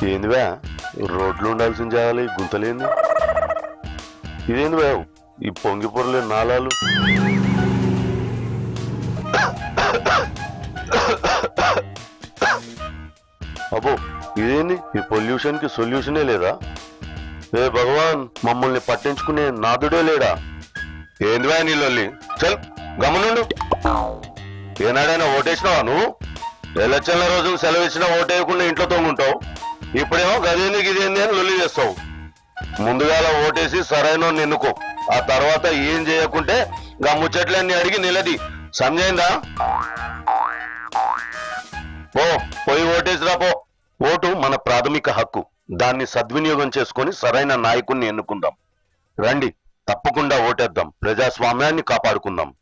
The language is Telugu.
ఏందివా రోడ్లు ఉండాల్సిన జాగాలి గుంతలేంది ఇదేంది వా ఈ పొంగి పొరలే నాలాలు అబ్బో ఇదేంది ఈ పొల్యూషన్ కి సొల్యూషనే లేదా ఏ భగవాన్ మమ్మల్ని పట్టించుకునే నాదుడే లేడా ఏందివా నీ లొల్లి చల్ గమనుండు ఏనాడైనా ఓటేసినావా నువ్వు ఎలక్షన్ల రోజు సెలవు ఇచ్చినా ఓటేయకుండా ఇంట్లో తొంగుంటావు ఇప్పుడేమో గదేంది గిదేంది అని లొల్లి చేస్తావు ముందుగాల ఓటేసి సరైన ఎన్నుకో ఆ తర్వాత ఏం చేయకుంటే గా ముచ్చట్లన్నీ అడిగి నిలది సమజైందా పో పోయి ఓటేసిరా పో ఓటు మన ప్రాథమిక హక్కు దాన్ని సద్వినియోగం చేసుకొని సరైన నాయకుణ్ణి ఎన్నుకుందాం రండి తప్పకుండా ఓటేద్దాం ప్రజాస్వామ్యాన్ని కాపాడుకుందాం